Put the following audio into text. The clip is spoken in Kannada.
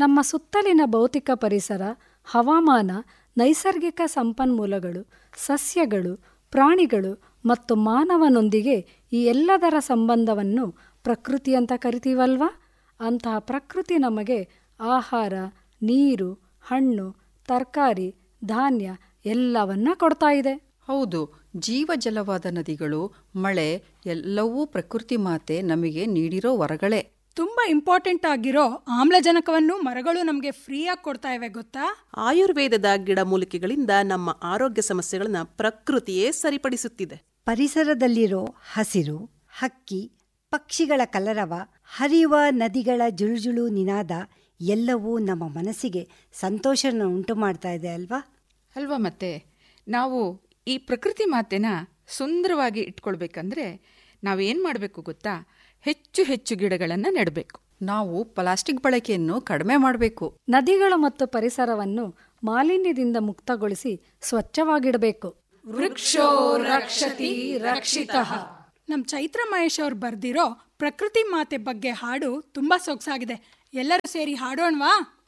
ನಮ್ಮ ಸುತ್ತಲಿನ ಭೌತಿಕ ಪರಿಸರ ಹವಾಮಾನ ನೈಸರ್ಗಿಕ ಸಂಪನ್ಮೂಲಗಳು ಸಸ್ಯಗಳು ಪ್ರಾಣಿಗಳು ಮತ್ತು ಮಾನವನೊಂದಿಗೆ ಈ ಎಲ್ಲದರ ಸಂಬಂಧವನ್ನು ಪ್ರಕೃತಿ ಅಂತ ಕರಿತೀವಲ್ವಾ ಅಂತಹ ಪ್ರಕೃತಿ ನಮಗೆ ಆಹಾರ ನೀರು ಹಣ್ಣು ತರಕಾರಿ ಧಾನ್ಯ ಎಲ್ಲವನ್ನ ಕೊಡ್ತಾ ಇದೆ ಹೌದು ಜೀವಜಲವಾದ ನದಿಗಳು ಮಳೆ ಎಲ್ಲವೂ ಪ್ರಕೃತಿ ಮಾತೆ ನಮಗೆ ನೀಡಿರೋ ವರಗಳೇ ತುಂಬಾ ಇಂಪಾರ್ಟೆಂಟ್ ಆಗಿರೋ ಆಮ್ಲಜನಕವನ್ನು ಮರಗಳು ನಮಗೆ ಫ್ರೀಯಾಗಿ ಕೊಡ್ತಾ ಇವೆ ಗೊತ್ತಾ ಆಯುರ್ವೇದದ ಗಿಡಮೂಲಿಕೆಗಳಿಂದ ನಮ್ಮ ಆರೋಗ್ಯ ಸಮಸ್ಯೆಗಳನ್ನ ಪ್ರಕೃತಿಯೇ ಸರಿಪಡಿಸುತ್ತಿದೆ ಪರಿಸರದಲ್ಲಿರೋ ಹಸಿರು ಹಕ್ಕಿ ಪಕ್ಷಿಗಳ ಕಲರವ ಹರಿಯುವ ನದಿಗಳ ಜುಳುಜುಳು ನಿನಾದ ಎಲ್ಲವೂ ನಮ್ಮ ಮನಸ್ಸಿಗೆ ಸಂತೋಷನ ಉಂಟು ಮಾಡ್ತಾ ಇದೆ ಅಲ್ವಾ ಅಲ್ವಾ ಮತ್ತೆ ನಾವು ಈ ಪ್ರಕೃತಿ ಮಾತೆನ ಸುಂದರವಾಗಿ ಇಟ್ಕೊಳ್ಬೇಕಂದ್ರೆ ನಾವೇನು ಮಾಡಬೇಕು ಗೊತ್ತಾ ಹೆಚ್ಚು ಹೆಚ್ಚು ಗಿಡಗಳನ್ನು ನೆಡಬೇಕು ನಾವು ಪ್ಲಾಸ್ಟಿಕ್ ಬಳಕೆಯನ್ನು ಕಡಿಮೆ ಮಾಡಬೇಕು ನದಿಗಳು ಮತ್ತು ಪರಿಸರವನ್ನು ಮಾಲಿನ್ಯದಿಂದ ಮುಕ್ತಗೊಳಿಸಿ ಸ್ವಚ್ಛವಾಗಿಡಬೇಕು ವೃಕ್ಷೋ ರಕ್ಷತಿ ರಕ್ಷಿತ ನಮ್ ಚೈತ್ರ ಮಹೇಶ್ ಅವ್ರು ಬರ್ದಿರೋ ಪ್ರಕೃತಿ ಮಾತೆ ಬಗ್ಗೆ ಹಾಡು ತುಂಬಾ ಸೊಗಸಾಗಿದೆ ಎಲ್ಲರೂ ಸೇರಿ ಹಾಡೋಣವಾ